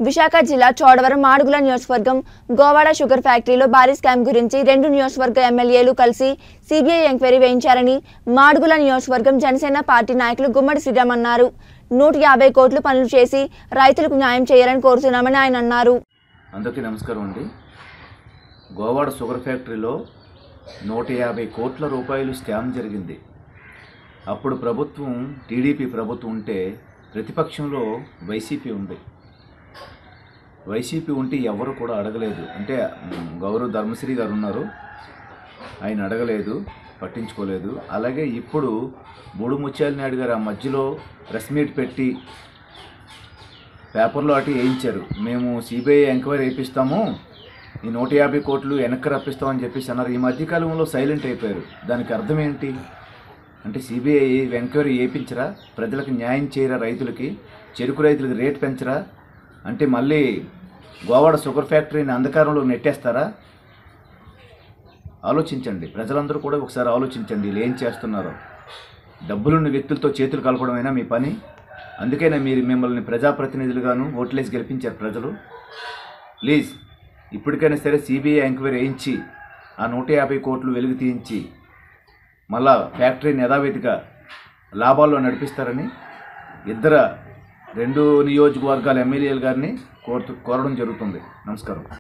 విశాఖ జిల్లా చోడవరం మాడుగుల నియోజకవర్గం గోవాడ షుగర్ ఫ్యాక్టరీలో భారీ స్కామ్ గురించి రెండు నియోజకవర్గ ఎమ్మెల్యేలు కలిసి సిబిఐ ఎంక్వైరీ వేయించారని మాడుగుల నియోజకవర్గం జనసేన పార్టీ నాయకులు గుమ్మడి శ్రీరామ్ అన్నారు నూట యాభై కోట్లు పనులు చేసి రైతులకు న్యాయం చేయాలని కోరుతున్నామని ఆయన అన్నారు అందరికీ నమస్కారం అండి గోవాడ షుగర్ ఫ్యాక్టరీలో నూట యాభై కోట్ల రూపాయలు స్కామ్ జరిగింది అప్పుడు ప్రభుత్వం టీడీపీ ప్రభుత్వం ఉంటే ప్రతిపక్షంలో వైసీపీ ఉంది వైసీపీ ఉంటే ఎవరు కూడా అడగలేదు అంటే మ్, గౌరవ్ ధర్మశ్రీ గారు ఉన్నారు ఆయన అడగలేదు పట్టించుకోలేదు అలాగే ఇప్పుడు బూడు ముత్యాల నాయుడు గారు ఆ మధ్యలో ప్రెస్ మీట్ పెట్టి పేపర్లో అటు వేయించారు మేము సిబిఐ ఎంక్వైరీ వేయిస్తాము ఈ నూట యాభై కోట్లు వెనక్కి రప్పిస్తామని చెప్పేసి అన్నారు ఈ మధ్యకాలంలో సైలెంట్ అయిపోయారు దానికి అర్థం ఏంటి అంటే సిబిఐ ఎంక్వైరీ వేయించరా ప్రజలకు న్యాయం చేయరా రైతులకి చెరుకు రైతులకి రేట్ పెంచరా అంటే మళ్ళీ గోవాడ షుగర్ ఫ్యాక్టరీని అంధకారంలో నెట్టేస్తారా ఆలోచించండి ప్రజలందరూ కూడా ఒకసారి ఆలోచించండి వీళ్ళు ఏం చేస్తున్నారో డబ్బులున్న వ్యక్తులతో చేతులు కలపడమైనా మీ పని అందుకనే మీరు మిమ్మల్ని ప్రజాప్రతినిధులుగాను ఓట్లేసి గెలిపించారు ప్రజలు ప్లీజ్ ఇప్పటికైనా సరే సిబిఐ ఎంక్వైరీ వేయించి ఆ నూట యాభై కోట్లు వెలుగు తీయించి మళ్ళా ఫ్యాక్టరీని యథావిధిగా లాభాల్లో నడిపిస్తారని ఇద్దరు రెండు నియోజకవర్గాల ఎమ్మెల్యేలు గారిని కోరుతూ కోరడం జరుగుతుంది నమస్కారం